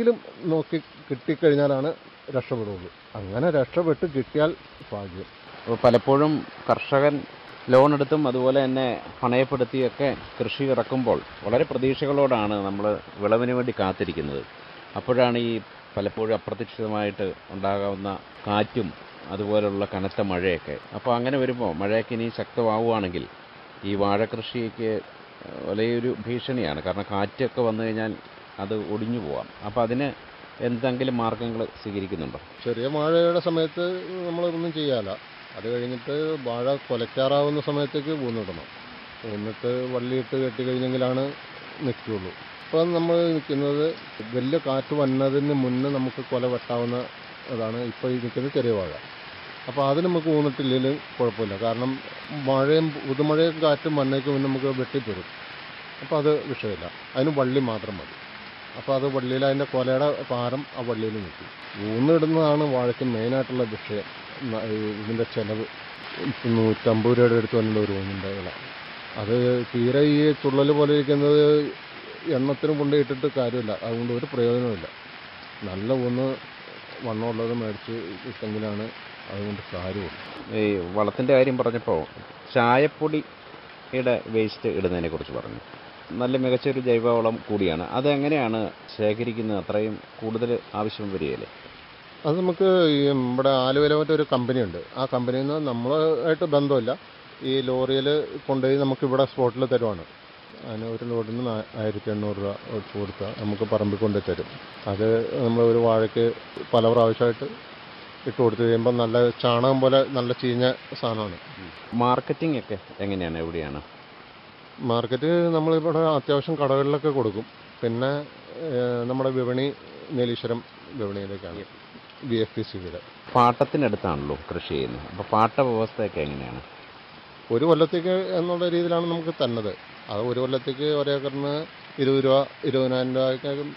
എങ്ങനെയെങ്കിലും നോക്കി കിട്ടിക്കഴിഞ്ഞാലാണ് രക്ഷപ്പെടുള്ളൂ അങ്ങനെ രക്ഷപ്പെട്ട് കിട്ടിയാൽ ഭാഗ്യം അപ്പോൾ പലപ്പോഴും കർഷകൻ ലോൺ എടുത്തും അതുപോലെ തന്നെ പണയപ്പെടുത്തിയൊക്കെ കൃഷി ഇറക്കുമ്പോൾ വളരെ പ്രതീക്ഷകളോടാണ് നമ്മൾ വിളവിന് വേണ്ടി കാത്തിരിക്കുന്നത് അപ്പോഴാണ് ഈ പലപ്പോഴും അപ്രതീക്ഷിതമായിട്ട് ഉണ്ടാകാവുന്ന കാറ്റും അതുപോലുള്ള കനത്ത മഴയൊക്കെ അപ്പോൾ അങ്ങനെ വരുമ്പോൾ മഴയൊക്കെ ഇനി ശക്തമാവുകയാണെങ്കിൽ ഈ വാഴകൃഷിക്ക് വലിയൊരു ഭീഷണിയാണ് കാരണം കാറ്റൊക്കെ വന്നു കഴിഞ്ഞാൽ അത് ഒടിഞ്ഞു പോവാം അപ്പോൾ അതിന് എന്തെങ്കിലും മാർഗങ്ങൾ സ്വീകരിക്കുന്നുണ്ടോ ചെറിയ മഴയുടെ സമയത്ത് നമ്മളൊന്നും ചെയ്യാല അത് കഴിഞ്ഞിട്ട് വാഴ കൊലക്കാറാവുന്ന സമയത്തേക്ക് ഊന്നിടണം ഊന്നിട്ട് വള്ളിയിട്ട് കെട്ടി കഴിഞ്ഞെങ്കിലാണ് നിൽക്കുകയുള്ളൂ ഇപ്പം നമ്മൾ നിൽക്കുന്നത് വലിയ കാറ്റ് വന്നതിന് മുന്നേ നമുക്ക് കൊല വെട്ടാവുന്ന അതാണ് ഇപ്പോൾ ഈ നിൽക്കുന്ന ചെറിയ വാഴ അപ്പോൾ അത് നമുക്ക് ഊന്നിട്ടില്ലെങ്കിലും കുഴപ്പമില്ല കാരണം മഴയും പുതുമഴയും കാറ്റും വന്നേക്ക് മുന്നേ നമുക്ക് വെട്ടിത്തരും അപ്പോൾ അത് വിഷയമില്ല അതിന് വള്ളി മാത്രം മതി അപ്പോൾ അത് വള്ളിയിൽ അതിൻ്റെ കൊലയുടെ ഭാരം ആ വള്ളിയിൽ നിൽക്കും ഊന്നിടുന്നതാണ് വാഴയ്ക്ക് മെയിനായിട്ടുള്ള വിഷയം ന- ഈ ഇതിൻ്റെ ചിലവ് ഇപ്പം നൂറ്റമ്പത് രൂപയുടെ അടുത്ത് വന്നിട്ട് ഒരു ഊന്നിൻ്റെ വില അത് തീരെ ഈ ചുള്ളൽ പോലെ ഇരിക്കുന്നത് എണ്ണത്തിന് കൊണ്ട് ഇട്ടിട്ട് കാര്യമില്ല അതുകൊണ്ട് ഒരു പ്രയോജനമില്ല നല്ല ഊന്ന് വണ്ണമുള്ളത് മേടിച്ച് ഇട്ടെങ്കിലാണ് അതുകൊണ്ട് കാര്യമുള്ളൂ ഈ വളത്തിൻ്റെ കാര്യം പറഞ്ഞപ്പോൾ ചായപ്പൊടിയുടെ വേസ്റ്റ് ഇടുന്നതിനെ കുറിച്ച് പറഞ്ഞു നല്ല മികച്ചൊരു ജൈവവളം കൂടിയാണ് അതെങ്ങനെയാണ് ശേഖരിക്കുന്നത് അത്രയും കൂടുതൽ ആവശ്യം വരികയല്ലേ അത് നമുക്ക് ഈ നമ്മുടെ ആലുവയിലെ മറ്റൊരു കമ്പനിയുണ്ട് ആ കമ്പനിയിൽ നിന്ന് നമ്മളായിട്ട് ബന്ധമില്ല ഈ ലോറിയിൽ കൊണ്ടുപോയി നമുക്ക് ഇവിടെ സ്പോട്ടിൽ തരുവാണ് അതിന് ഒരു ലോഡിന് നാ- ആയിരത്തി എണ്ണൂറ് രൂപ വെച്ച് കൊടുത്താൽ നമുക്ക് പറമ്പിൽ കൊണ്ട് തരും അത് നമ്മൾ ഒരു വാഴയ്ക്ക് പല പ്രാവശ്യമായിട്ട് ഇട്ട് കൊടുത്തു കഴിയുമ്പോൾ നല്ല ചാണകം പോലെ നല്ല ചീഞ്ഞ സാധനമാണ് മാർക്കറ്റിംഗ് ഒക്കെ എങ്ങനെയാണ് എവിടെയാണ് മാർക്കറ്റ് നമ്മളിവിടെ അത്യാവശ്യം കടകളിലൊക്കെ കൊടുക്കും പിന്നെ ഏഹ്, നമ്മുടെ വിപണി നീലീശ്വരം വിപണിയിലേക്കാണ് ബി എഫ് പി സിയുടെ പാട്ടത്തിനടുത്താണല്ലോ കൃഷി ചെയ്യുന്നത് അപ്പോൾ പാട്ട വ്യവസ്ഥയൊക്കെ എങ്ങനെയാണ് ഒരു കൊല്ലത്തേക്ക് എന്നുള്ള രീതിയിലാണ് നമുക്ക് തന്നത് അത് ഒരു കൊല്ലത്തേക്ക് ഒരേക്കറിന് ഇരുപത് രൂപ ഇരുപതിനായിരം രൂപയ്ക്ക്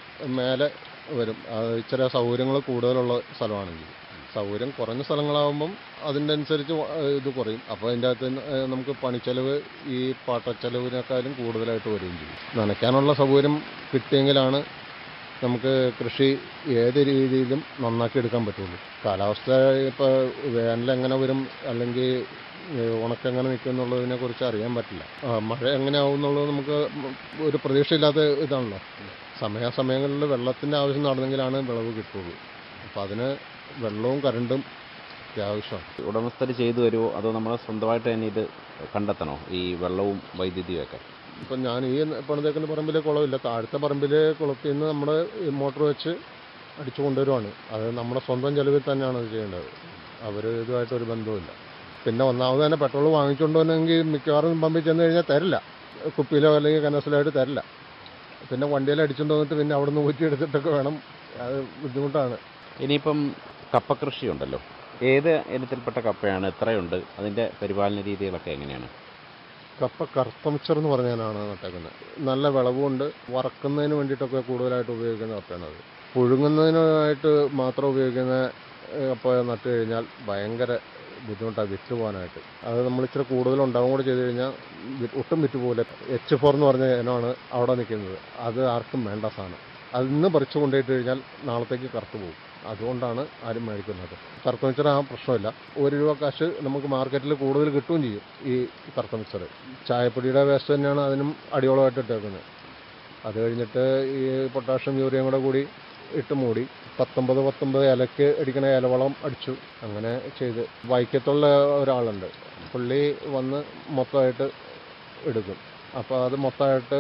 മേലെ വരും അത് ഇച്ചിരി സൗകര്യങ്ങൾ കൂടുതലുള്ള സ്ഥലമാണെങ്കിൽ സൗകര്യം കുറഞ്ഞ സ്ഥലങ്ങളാകുമ്പം അതിൻ്റെ അനുസരിച്ച് വ- ഇത് കുറയും അപ്പോൾ അതിൻ്റെ അകത്ത് നിന്ന്, ഏഹ്, നമുക്ക് പണിച്ചെലവ് ഈ പാട്ടച്ചെലവിനേക്കാളും കൂടുതലായിട്ട് വരികയും ചെയ്യും നനയ്ക്കാനുള്ള സൗകര്യം കിട്ടിയെങ്കിലാണ് നമുക്ക് കൃഷി ഏത് രീതിയിലും നന്നാക്കി എടുക്കാൻ പറ്റുള്ളൂ കാലാവസ്ഥ ഇപ്പോൾ വേനൽ എങ്ങനെ വരും അല്ലെങ്കിൽ ഏഹ് ഉണക്കെങ്ങനെ നിൽക്കും എന്നുള്ളതിനെ കുറിച്ച് അറിയാൻ പറ്റില്ല ആ, മഴ എങ്ങനെ ആവും എന്നുള്ളത് നമുക്ക് ഒരു പ്രതീക്ഷയില്ലാത്ത ഇതാണല്ലോ സമയാസമയങ്ങളിൽ വെള്ളത്തിൻ്റെ ആവശ്യം നടന്നെങ്കിലാണ് വിളവ് കിട്ടുള്ളൂ അപ്പോൾ അതിന് വെള്ളവും കറണ്ടും അത്യാവശ്യമാണ് ഉടമസ്ഥർ ചെയ്തു തരുമോ അതോ നമ്മൾ സ്വന്തമായിട്ട് തന്നെ ഇത് കണ്ടെത്തണോ ഈ വെള്ളവും വൈദ്യുതിയും ഒക്കെ ഇപ്പം ഞാൻ ഈ പണിതേക്കുന്ന പറമ്പിലെ കുളമില്ല താഴത്തെ പറമ്പിലെ കുളത്തിൽ നിന്ന് നമ്മൾ മോട്ടോർ വെച്ച് അടിച്ചു കൊണ്ടുവരുവാണ് അത് നമ്മുടെ സ്വന്തം ചെലവിൽ തന്നെയാണ് അത് ചെയ്യേണ്ടത് അവർ ഇതുമായിട്ട് ഒരു ബന്ധവുമില്ല പിന്നെ ഒന്നാമത് തന്നെ പെട്രോൾ വാങ്ങിച്ചുകൊണ്ട് വന്നെങ്കിൽ മിക്കവാറും പമ്പിൽ ചെന്ന് കഴിഞ്ഞാൽ തരില്ല കുപ്പിയിലോ അല്ലെങ്കിൽ കനസിലായിട്ട് തരില്ല പിന്നെ വണ്ടിയിൽ അടിച്ചുകൊണ്ട് വന്നിട്ട് പിന്നെ അവിടെ നിന്ന് ഊറ്റി എടുത്തിട്ടൊക്കെ വേണം അത് ബുദ്ധിമുട്ടാണ് ഇനിയിപ്പം കപ്പ കൃഷി ഉണ്ടല്ലോ ഏത് ഇനത്തിൽപ്പെട്ട കപ്പയാണ് എത്രയുണ്ട് അതിൻ്റെ പരിപാലന രീതികളൊക്കെ എങ്ങനെയാണ് കപ്പ കറുത്തമിച്ചർ എന്ന് പറഞ്ഞാലാണ് നട്ടേക്കുന്നത് നല്ല വിളവുകൊണ്ട് വറക്കുന്നതിന് വേണ്ടിയിട്ടൊക്കെ കൂടുതലായിട്ട് ഉപയോഗിക്കുന്ന കപ്പയാണത് പുഴുങ്ങുന്നതിനായിട്ട് മാത്രം ഉപയോഗിക്കുന്ന ഏഹ്, കപ്പ നട്ട് കഴിഞ്ഞാൽ ഭയങ്കര ബുദ്ധിമുട്ടാണ് വിറ്റ് പോകാനായിട്ട് അത് നമ്മൾ ഇച്ചിരി കൂടുതൽ ഉണ്ടാവും കൂടെ ചെയ്ത് കഴിഞ്ഞാൽ വി- ഒട്ടും വിറ്റ് പോകില്ല എച്ച് ഫോർ എന്ന് പറഞ്ഞ ഇനമാണ് അവിടെ നിൽക്കുന്നത് അത് ആർക്കും വേണ്ട സാധനം അത് ഇന്ന് പറിച്ചു കൊണ്ടുപോയിട്ട് കഴിഞ്ഞാൽ നാളത്തേക്ക് കറുത്തു പോകും അതുകൊണ്ടാണ് ആരും മേടിക്കുന്നത് കറുത്ത മിച്ചർ ആ പ്രശ്നമില്ല ഒരു രൂപ കാശ് നമുക്ക് മാർക്കറ്റിൽ കൂടുതൽ കിട്ടുകയും ചെയ്യും ഈ കറുത്ത മിച്ചർ ചായപ്പൊടിയുടെ വേസ്റ്റ് തന്നെയാണ് അതിനും അടിയോളമായിട്ട് ഇട്ടേക്കുന്നത് അത് കഴിഞ്ഞിട്ട് ഈ പൊട്ടാഷ്യം യൂറിയയും കൂടെ കൂടി ഇട്ട് മൂടി പത്തൊമ്പത് പത്തൊമ്പത് ഇലക്ക് അടിക്കണ ഇലവളം അടിച്ചു അങ്ങനെ ചെയ്ത് വൈക്കത്തുള്ള ഒരാളുണ്ട് പുള്ളി വന്ന് മൊത്തമായിട്ട് എടുക്കും അപ്പോൾ അത് മൊത്തമായിട്ട്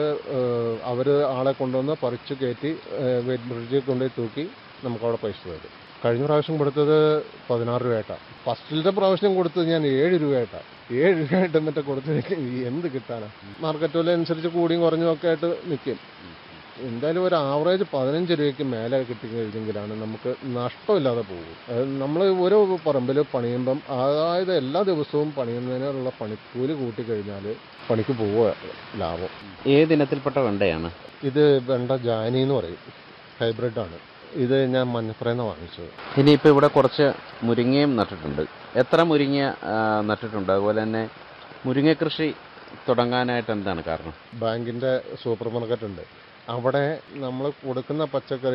അവർ ആളെ കൊണ്ടുവന്ന് പറിച്ച് കയറ്റി വെയിറ്റ് ബ്രിഡ്ജിൽ കൊണ്ടുപോയി തൂക്കി നമുക്കവിടെ പൈസ തരും കഴിഞ്ഞ പ്രാവശ്യം കൊടുത്തത് പതിനാറ് രൂപയായിട്ടാണ് ഫസ്റ്റിലത്തെ പ്രാവശ്യം കൊടുത്തത് ഞാൻ ഏഴ് രൂപയായിട്ടാണ് ഏഴ് രൂപയായിട്ട് മറ്റേ കൊടുത്ത് എന്ത് കിട്ടാനാ മാർക്കറ്റ് വില അനുസരിച്ച് കൂടിയും കുറഞ്ഞും ഒക്കെ ആയിട്ട് നിൽക്കും എന്തായാലും ഒരു ആവറേജ് പതിനഞ്ച് രൂപയ്ക്ക് മേലെ കിട്ടിക്കഴിഞ്ഞെങ്കിലാണ് നമുക്ക് നഷ്ടമില്ലാതെ പോകും നമ്മൾ ഓരോ പറമ്പിൽ പണിയുമ്പം അതായത് എല്ലാ ദിവസവും പണിയുന്നതിനുള്ള പണിക്കൂലി കൂട്ടിക്കഴിഞ്ഞാൽ പണിക്ക് പോവുക ലാഭം ഏത് ഇനത്തിൽപ്പെട്ട വെണ്ടയാണ് ഇത് വെണ്ട ജാനി എന്ന് പറയും ഹൈബ്രിഡ് ആണ് ഇത് ഞാൻ മഞ്ഞപ്പുറയിൽ വാങ്ങിച്ചത് ഇനിയിപ്പോൾ ഇവിടെ കുറച്ച് മുരിങ്ങയും നട്ടിട്ടുണ്ട് എത്ര മുരിങ്ങ ആ, നട്ടിട്ടുണ്ട് അതുപോലെ തന്നെ മുരിങ്ങ കൃഷി തുടങ്ങാനായിട്ട് എന്താണ് കാരണം ബാങ്കിൻ്റെ സൂപ്പർ മാർക്കറ്റ് ഉണ്ട് അവിടെ നമ്മൾ കൊടുക്കുന്ന പച്ചക്കറി